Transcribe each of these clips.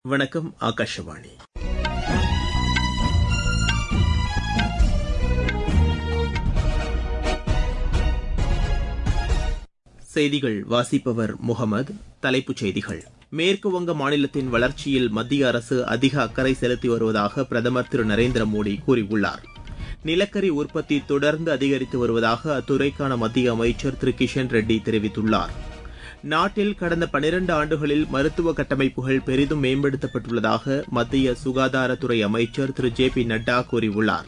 வணக்கம் ஆகாஷவாணி செய்திகள் வாசிப்பவர் முகமது தலைப்புச் செய்திகள் மேற்கு வங்க மாநிலத்தின் வளர்ச்சியில் மத்திய அரசு அதிக அக்கறை செலுத்தி வருவதாக பிரதமர் திரு நரேந்திர மோடி கூறியுள்ளார் நிலக்கரி உற்பத்தி தொடர்ந்து அதிகரித்து வருவதாக அத்துறைக்கான மத்திய அமைச்சர் திரு கிஷன் ரெட்டி தெரிவித்துள்ளார் நாட்டில் கடந்த பனிரண்டு ஆண்டுகளில் மருத்துவ கட்டமைப்புகள் பெரிதும் மேம்படுத்தப்பட்டுள்ளதாக மத்திய சுகாதாரத்துறை அமைச்சர் திரு ஜே பி நட்டா கூறியுள்ளார்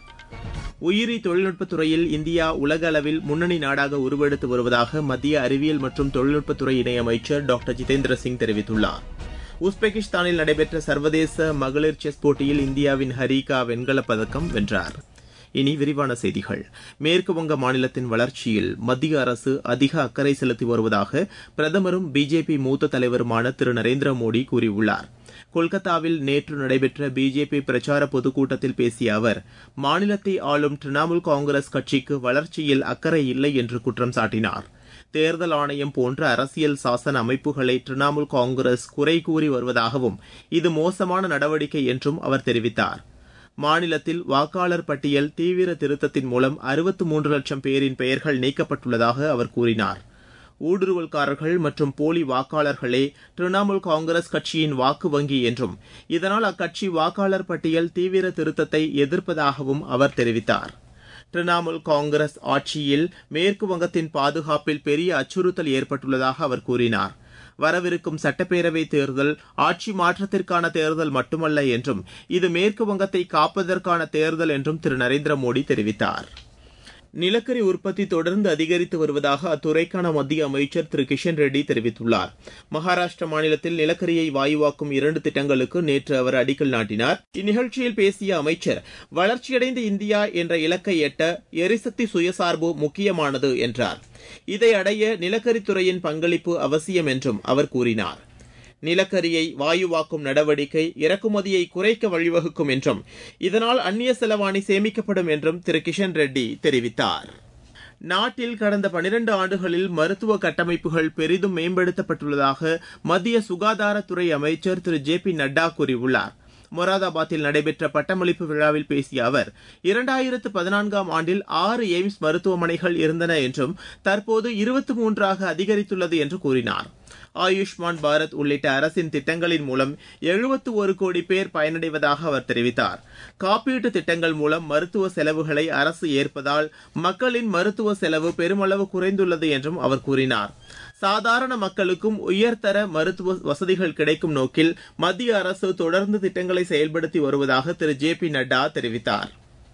உயிரி தொழில்நுட்பத் துறையில் இந்தியா உலக அளவில் முன்னணி நாடாக உருவெடுத்து வருவதாக மத்திய அறிவியல் மற்றும் தொழில்நுட்பத்துறை இணையமைச்சர் டாக்டர் ஜிதேந்திர சிங் தெரிவித்துள்ளார் உஸ்பெகிஸ்தானில் நடைபெற்ற சர்வதேச மகளிர் செஸ் போட்டியில் இந்தியாவின் ஹரிகா வெண்கலப் பதக்கம் வென்றார் இனி விரிவான செய்திகள் மேற்கு வங்க மாநிலத்தின் வளர்ச்சியில் மத்திய அரசு அதிக அக்கறை செலுத்தி வருவதாக பிரதமரும் பிஜேபி மூத்த தலைவருமான திரு நரேந்திர மோடி கூறியுள்ளார் கொல்கத்தாவில் நேற்று நடைபெற்ற பிஜேபி பிரச்சார பொதுக்கூட்டத்தில் பேசிய அவர் மாநிலத்தை ஆளும் திரிணாமுல் காங்கிரஸ் கட்சிக்கு வளர்ச்சியில் அக்கறை இல்லை என்று குற்றம் சாட்டினார் தேர்தல் ஆணையம் போன்ற அரசியல் சாசன அமைப்புகளை திரிணாமுல் காங்கிரஸ் குறை கூறி வருவதாகவும் இது மோசமான நடவடிக்கை என்றும் அவர் தெரிவித்தார் மாநிலத்தில் வாக்காளர் பட்டியல் தீவிர திருத்தத்தின் மூலம் அறுபத்து மூன்று லட்சம் பேரின் பெயர்கள் நீக்கப்பட்டுள்ளதாக அவர் கூறினார் ஊடுருவல்காரர்கள் மற்றும் போலி வாக்காளர்களே திரிணாமுல் காங்கிரஸ் கட்சியின் வாக்கு வங்கி என்றும் இதனால் அக்கட்சி வாக்காளர் பட்டியல் தீவிர திருத்தத்தை எதிர்ப்பதாகவும் அவர் தெரிவித்தார் திரிணாமுல் காங்கிரஸ் ஆட்சியில் மேற்கு வங்கத்தின் பாதுகாப்பில் பெரிய அச்சுறுத்தல் ஏற்பட்டுள்ளதாக அவர் கூறினார் வரவிருக்கும் சட்டப்பேரவை தேர்தல் ஆட்சி மாற்றத்திற்கான தேர்தல் மட்டுமல்ல என்றும் இது மேற்கு வங்கத்தை காப்பதற்கான தேர்தல் என்றும் திரு நரேந்திர மோடி தெரிவித்தார் நிலக்கரி உற்பத்தி தொடர்ந்து அதிகரித்து வருவதாக அத்துறைக்கான மத்திய அமைச்சர் திரு கிஷன் ரெட்டி தெரிவித்துள்ளார் மகாராஷ்டிர மாநிலத்தில் நிலக்கரியை வாயுவாக்கும் இரண்டு திட்டங்களுக்கு நேற்று அவர் அடிக்கல் நாட்டினார் இந்நிகழ்ச்சியில் பேசிய அமைச்சர் வளர்ச்சியடைந்த இந்தியா என்ற இலக்கை எட்ட எரிசக்தி சுயசார்பு முக்கியமானது என்றார் இதை அடைய நிலக்கரித்துறையின் பங்களிப்பு அவசியம் என்றும் அவர் கூறினார் நிலக்கரியை வாயுவாக்கும் நடவடிக்கை இறக்குமதியை குறைக்க வழிவகுக்கும் என்றும் இதனால் அந்நிய செலவாணி சேமிக்கப்படும் என்றும் திரு கிஷன் ரெட்டி தெரிவித்தார் நாட்டில் கடந்த பனிரண்டு ஆண்டுகளில் மருத்துவ கட்டமைப்புகள் பெரிதும் மேம்படுத்தப்பட்டுள்ளதாக மத்திய சுகாதாரத்துறை அமைச்சர் திரு ஜே பி நட்டா கூறியுள்ளார் மொராதாபாத்தில் நடைபெற்ற பட்டமளிப்பு விழாவில் பேசிய அவர் இரண்டாயிரத்து பதினான்காம் ஆண்டில் ஆறு எய்ம்ஸ் மருத்துவமனைகள் இருந்தன என்றும் தற்போது இருபத்தி மூன்றாக அதிகரித்துள்ளது என்று கூறினார் ஆயுஷ்மான் பாரத் உள்ளிட்ட அரசின் திட்டங்களின் மூலம் எழுபத்து ஒரு கோடி பேர் பயனடைவதாக அவர் தெரிவித்தார் காப்பீட்டு திட்டங்கள் மூலம் மருத்துவ செலவுகளை அரசு ஏற்பதால் மக்களின் மருத்துவ செலவு பெருமளவு குறைந்துள்ளது என்றும் அவர் கூறினார் சாதாரண மக்களுக்கும் உயர்தர மருத்துவ வசதிகள் கிடைக்கும் நோக்கில் மத்திய அரசு தொடர்ந்து திட்டங்களை செயல்படுத்தி வருவதாக திரு ஜே பி நட்டா தெரிவித்தார்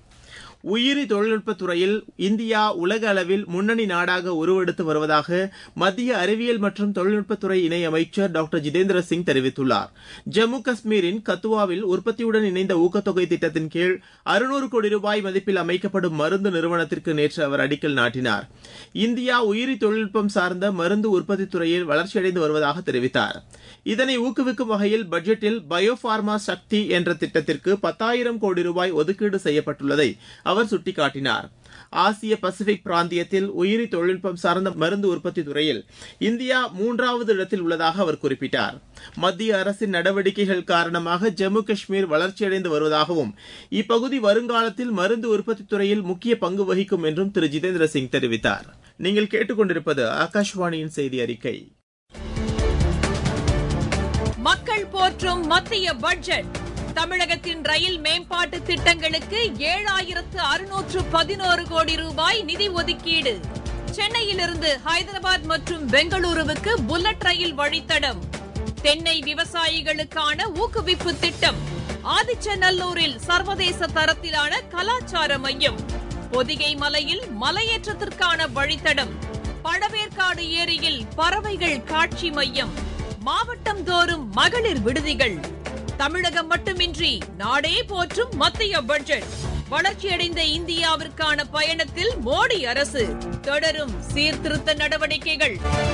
உயிரி தொழில்நுட்பத் துறையில் இந்தியா உலக அளவில் முன்னணி நாடாக உருவெடுத்து வருவதாக மத்திய அறிவியல் மற்றும் தொழில்நுட்பத்துறை இணையமைச்சர் டாக்டர் ஜிதேந்திர சிங் தெரிவித்துள்ளார் ஜம்மு காஷ்மீரின் கத்துவாவில் உற்பத்தியுடன் இணைந்த ஊக்கத்தொகை திட்டத்தின் கீழ் அறுநூறு கோடி ரூபாய் மதிப்பில் அமைக்கப்படும் மருந்து நிறுவனத்திற்கு நேற்று அவர் அடிக்கல் நாட்டினார் இந்தியா உயிரி தொழில்நுட்பம் சார்ந்த மருந்து உற்பத்தி துறையில் வளர்ச்சியடைந்து வருவதாக தெரிவித்தார் இதனை ஊக்குவிக்கும் வகையில் பட்ஜெட்டில் பயோபார்மா சக்தி என்ற திட்டத்திற்கு பத்தாயிரம் கோடி ரூபாய் ஒதுக்கீடு செய்யப்பட்டுள்ளதை அவர் சுட்டிக்காட்டினார் ஆசிய பசிபிக் பிராந்தியத்தில் உயிரி தொழில்நுட்பம் சார்ந்த மருந்து உற்பத்தி துறையில் இந்தியா மூன்றாவது இடத்தில் உள்ளதாக அவர் குறிப்பிட்டார் மத்திய அரசின் நடவடிக்கைகள் காரணமாக ஜம்மு காஷ்மீர் வளர்ச்சியடைந்து வருவதாகவும் இப்பகுதி வருங்காலத்தில் மருந்து உற்பத்தி துறையில் முக்கிய பங்கு வகிக்கும் என்றும் திரு ஜிதேந்திர சிங் தெரிவித்தார் நீங்கள் கேட்டுக்கொண்டிருப்பது ஆகாஷ்வாணியின் செய்தி அறிக்கை மக்கள் போற்றும் மத்திய பட்ஜெட் தமிழகத்தின் ரயில் மேம்பாட்டு திட்டங்களுக்கு ஏழாயிரத்து அறுநூற்று பதினோரு கோடி ரூபாய் நிதி ஒதுக்கீடு சென்னையிலிருந்து ஹைதராபாத் மற்றும் பெங்களூருவுக்கு புல்லட் ரயில் வழித்தடம் தென்னை விவசாயிகளுக்கான ஊக்குவிப்பு திட்டம் ஆதிச்சநல்லூரில் சர்வதேச தரத்திலான கலாச்சார மையம் பொதிகை மலையில் மலையேற்றத்திற்கான வழித்தடம் பழவேற்காடு ஏரியில் பறவைகள் காட்சி மையம் மாவட்டம் தோறும் மகளிர் விடுதிகள் தமிழகம் மட்டுமின்றி நாடே போற்றும் மத்திய பட்ஜெட் வளர்ச்சியடைந்த இந்தியாவிற்கான பயணத்தில் மோடி அரசு தொடரும் சீர்திருத்த நடவடிக்கைகள்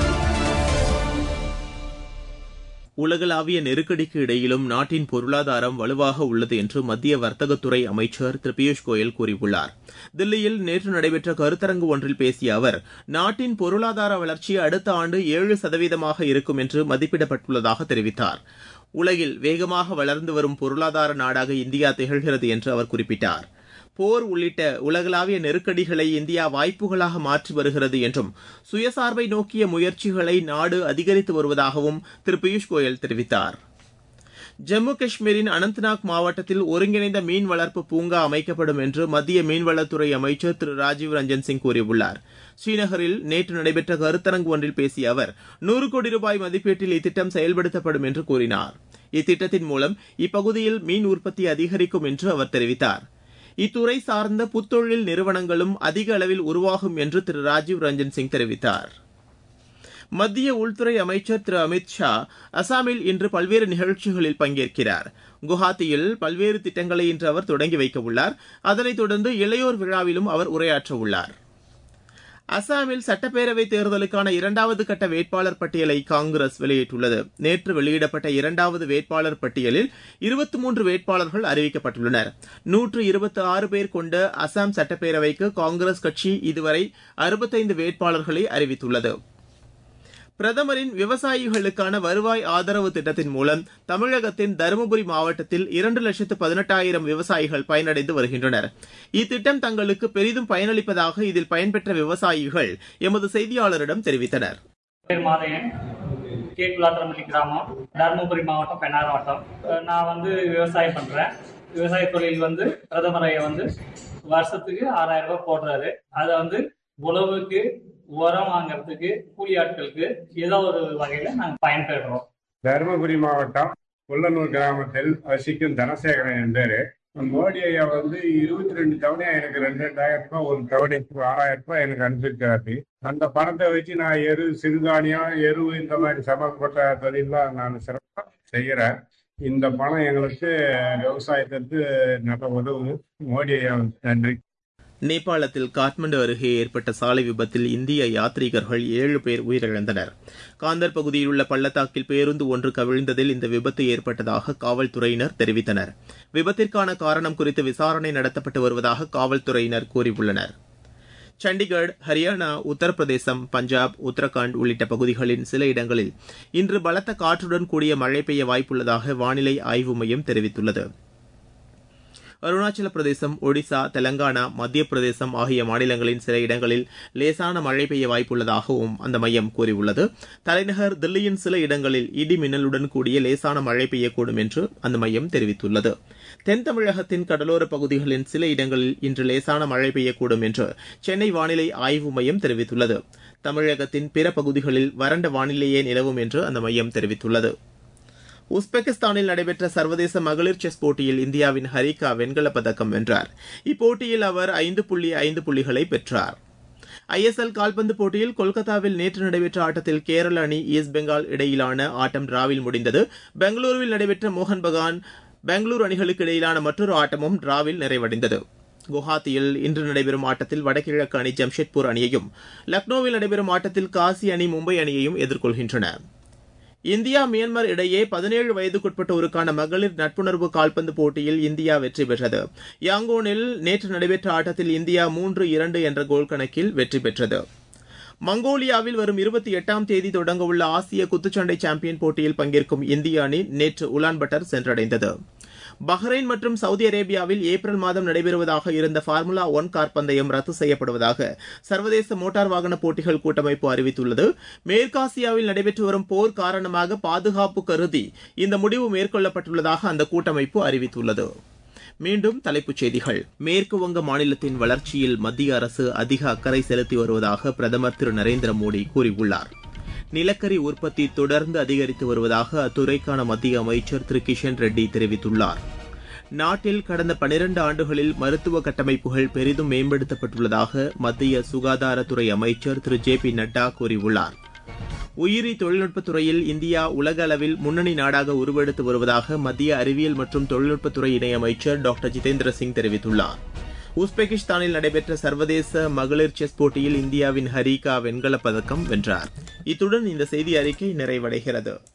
உலகளாவிய நெருக்கடிக்கு இடையிலும் நாட்டின் பொருளாதாரம் வலுவாக உள்ளது என்று மத்திய வர்த்தகத்துறை அமைச்சர் திரு பியூஷ் கோயல் கூறியுள்ளார் தில்லியில் நேற்று நடைபெற்ற கருத்தரங்கு ஒன்றில் பேசிய அவர் நாட்டின் பொருளாதார வளர்ச்சி அடுத்த ஆண்டு ஏழு சதவீதமாக இருக்கும் என்று மதிப்பிடப்பட்டுள்ளதாக தெரிவித்தார் உலகில் வேகமாக வளர்ந்து வரும் பொருளாதார நாடாக இந்தியா திகழ்கிறது என்று அவர் குறிப்பிட்டார் போர் உள்ளிட்ட உலகளாவிய நெருக்கடிகளை இந்தியா வாய்ப்புகளாக மாற்றி வருகிறது என்றும் சுயசார்பை நோக்கிய முயற்சிகளை நாடு அதிகரித்து வருவதாகவும் திரு பியூஷ் கோயல் தெரிவித்தார் ஜம்மு காஷ்மீரின் அனந்த்நாக் மாவட்டத்தில் ஒருங்கிணைந்த மீன் வளர்ப்பு பூங்கா அமைக்கப்படும் என்று மத்திய மீன்வளத்துறை அமைச்சர் திரு ராஜீவ் ரஞ்சன் சிங் கூறியுள்ளார் ஸ்ரீநகரில் நேற்று நடைபெற்ற கருத்தரங்கு ஒன்றில் பேசிய அவர் நூறு கோடி ரூபாய் மதிப்பீட்டில் இத்திட்டம் செயல்படுத்தப்படும் என்று கூறினார் இத்திட்டத்தின் மூலம் இப்பகுதியில் மீன் உற்பத்தி அதிகரிக்கும் என்று அவர் தெரிவித்தார் இத்துறை சார்ந்த புத்தொழில் நிறுவனங்களும் அதிக அளவில் உருவாகும் என்று திரு ராஜீவ் ரஞ்சன் சிங் தெரிவித்தார் மத்திய உள்துறை அமைச்சர் திரு அமித் ஷா அசாமில் இன்று பல்வேறு நிகழ்ச்சிகளில் பங்கேற்கிறார் குவஹாத்தியில் பல்வேறு திட்டங்களை இன்று அவர் தொடங்கி வைக்க உள்ளார் அதனைத் தொடர்ந்து இளையோர் விழாவிலும் அவர் உரையாற்ற உள்ளார் அசாமில் சட்டப்பேரவைத் தேர்தலுக்கான இரண்டாவது கட்ட வேட்பாளர் பட்டியலை காங்கிரஸ் வெளியிட்டுள்ளது நேற்று வெளியிடப்பட்ட இரண்டாவது வேட்பாளர் பட்டியலில் இருபத்தி மூன்று வேட்பாளர்கள் அறிவிக்கப்பட்டுள்ளனர் நூற்று இருபத்தி ஆறு பேர் கொண்ட அசாம் சட்டப்பேரவைக்கு காங்கிரஸ் கட்சி இதுவரை அறுபத்தைந்து வேட்பாளர்களை அறிவித்துள்ளது பிரதமரின் விவசாயிகளுக்கான வருவாய் ஆதரவு திட்டத்தின் மூலம் தமிழகத்தின் தருமபுரி மாவட்டத்தில் இரண்டு லட்சத்து பதினெட்டாயிரம் விவசாயிகள் பயனடைந்து வருகின்றனர் இத்திட்டம் தங்களுக்கு பெரிதும் பயனளிப்பதாக இதில் பயன்பெற்ற விவசாயிகள் எமது செய்தியாளரிடம் தெரிவித்தனர் பேர் மாதையன் கே குலாத்திரமல்லி கிராமம் தருமபுரி மாவட்டம் பெண்ணார் வட்டம் நான் வந்து விவசாயம் பண்றேன் விவசாய தொழில் வந்து பிரதமரை வந்து வருஷத்துக்கு ஆறாயிரம் ரூபாய் போடுறாரு அதை வந்து உழவுக்கு உரம் வாங்குறதுக்கு கூலி ஆட்களுக்கு ஏதோ ஒரு வகையில நாங்கள் பயன்பெறுறோம் தருமபுரி மாவட்டம் புல்லனூர் கிராமத்தில் வசிக்கும் தனசேகரன் என் பேரு மோடி ஐயா வந்து இருபத்தி ரெண்டு தவணையா எனக்கு ரெண்டு ரெண்டாயிரம் ரூபாய் ஒரு தவணைக்கு ஆறாயிரம் ரூபாய் எனக்கு அனுப்பியிருக்கிறாரு அந்த பணத்தை வச்சு நான் எரு சிறுதானியம் எரு இந்த மாதிரி சம்பந்தப்பட்ட தொழிலாம் நான் சிறப்பாக செய்யறேன் இந்த பணம் எங்களுக்கு விவசாயத்திற்கு நல்ல உதவு மோடி ஐயா நன்றி நேபாளத்தில் காட்மண்டு அருகே ஏற்பட்ட சாலை விபத்தில் இந்திய யாத்ரீகர்கள் ஏழு பேர் உயிரிழந்தனர் காந்தர் பகுதியில் உள்ள பள்ளத்தாக்கில் பேருந்து ஒன்று கவிழ்ந்ததில் இந்த விபத்து ஏற்பட்டதாக காவல்துறையினர் தெரிவித்தனர் விபத்திற்கான காரணம் குறித்து விசாரணை நடத்தப்பட்டு வருவதாக காவல்துறையினர் கூறியுள்ளனர் சண்டிகர் ஹரியானா உத்தரப்பிரதேசம் பஞ்சாப் உத்தரகாண்ட் உள்ளிட்ட பகுதிகளின் சில இடங்களில் இன்று பலத்த காற்றுடன் கூடிய மழை பெய்ய வாய்ப்புள்ளதாக வானிலை ஆய்வு மையம் தெரிவித்துள்ளது அருணாச்சல பிரதேசம் ஒடிசா தெலங்கானா மத்திய பிரதேசம் ஆகிய மாநிலங்களின் சில இடங்களில் லேசான மழை பெய்ய வாய்ப்புள்ளதாகவும் அந்த மையம் கூறியுள்ளது தலைநகர் தில்லியின் சில இடங்களில் இடி மின்னலுடன் கூடிய லேசான மழை பெய்யக்கூடும் என்று அந்த மையம் தெரிவித்துள்ளது தென் தமிழகத்தின் கடலோர பகுதிகளின் சில இடங்களில் இன்று லேசான மழை பெய்யக்கூடும் என்று சென்னை வானிலை ஆய்வு மையம் தெரிவித்துள்ளது தமிழகத்தின் பிற பகுதிகளில் வறண்ட வானிலையே நிலவும் என்று அந்த மையம் தெரிவித்துள்ளது உஸ்பெகிஸ்தானில் நடைபெற்ற சர்வதேச மகளிர் செஸ் போட்டியில் இந்தியாவின் ஹரிகா வெண்கலப் பதக்கம் வென்றார் இப்போட்டியில் அவர் ஐந்து புள்ளி ஐந்து புள்ளிகளை பெற்றார் ஐஎஸ்எல் கால்பந்து போட்டியில் கொல்கத்தாவில் நேற்று நடைபெற்ற ஆட்டத்தில் கேரள அணி ஈஸ்ட் பெங்கால் இடையிலான ஆட்டம் டிராவில் முடிந்தது பெங்களூருவில் நடைபெற்ற மோகன் பகான் பெங்களூரு அணிகளுக்கு இடையிலான மற்றொரு ஆட்டமும் டிராவில் நிறைவடைந்தது குவஹாத்தியில் இன்று நடைபெறும் ஆட்டத்தில் வடகிழக்கு அணி ஜம்ஷெட்பூர் அணியையும் லக்னோவில் நடைபெறும் ஆட்டத்தில் காசி அணி மும்பை அணியையும் எதிர்கொள்கின்றன இந்தியா மியான்மர் இடையே பதினேழு வயதுக்குட்பட்டோருக்கான மகளிர் நட்புணர்வு கால்பந்து போட்டியில் இந்தியா வெற்றி பெற்றது யாங்கோனில் நேற்று நடைபெற்ற ஆட்டத்தில் இந்தியா மூன்று இரண்டு என்ற கோல் கணக்கில் வெற்றி பெற்றது மங்கோலியாவில் வரும் இருபத்தி எட்டாம் தேதி தொடங்கவுள்ள ஆசிய குத்துச்சண்டை சாம்பியன் போட்டியில் பங்கேற்கும் இந்திய அணி நேற்று உலான்பட்டர் சென்றடைந்தது பஹ்ரைன் மற்றும் சவுதி அரேபியாவில் ஏப்ரல் மாதம் நடைபெறுவதாக இருந்த ஃபார்முலா ஒன் கார் பந்தயம் ரத்து செய்யப்படுவதாக சர்வதேச மோட்டார் வாகன போட்டிகள் கூட்டமைப்பு அறிவித்துள்ளது மேற்காசியாவில் நடைபெற்று வரும் போர் காரணமாக பாதுகாப்பு கருதி இந்த முடிவு மேற்கொள்ளப்பட்டுள்ளதாக அந்த கூட்டமைப்பு அறிவித்துள்ளது மீண்டும் தலைப்புச் செய்திகள் மேற்கு வங்க மாநிலத்தின் வளர்ச்சியில் மத்திய அரசு அதிக அக்கறை செலுத்தி வருவதாக பிரதமர் திரு நரேந்திர மோடி கூறியுள்ளார் நிலக்கரி உற்பத்தி தொடர்ந்து அதிகரித்து வருவதாக அத்துறைக்கான மத்திய அமைச்சர் திரு கிஷன் ரெட்டி தெரிவித்துள்ளார் நாட்டில் கடந்த பனிரண்டு ஆண்டுகளில் மருத்துவ கட்டமைப்புகள் பெரிதும் மேம்படுத்தப்பட்டுள்ளதாக மத்திய சுகாதாரத்துறை அமைச்சர் திரு ஜே பி நட்டா கூறியுள்ளார் உயிரி தொழில்நுட்பத் துறையில் இந்தியா உலக அளவில் முன்னணி நாடாக உருவெடுத்து வருவதாக மத்திய அறிவியல் மற்றும் தொழில்நுட்பத்துறை இணையமைச்சர் டாக்டர் ஜிதேந்திர சிங் தெரிவித்துள்ளார் உஸ்பெகிஸ்தானில் நடைபெற்ற சர்வதேச மகளிர் செஸ் போட்டியில் இந்தியாவின் ஹரிகா வெண்கலப் பதக்கம் வென்றார் இத்துடன் இந்த செய்தி அறிக்கை நிறைவடைகிறது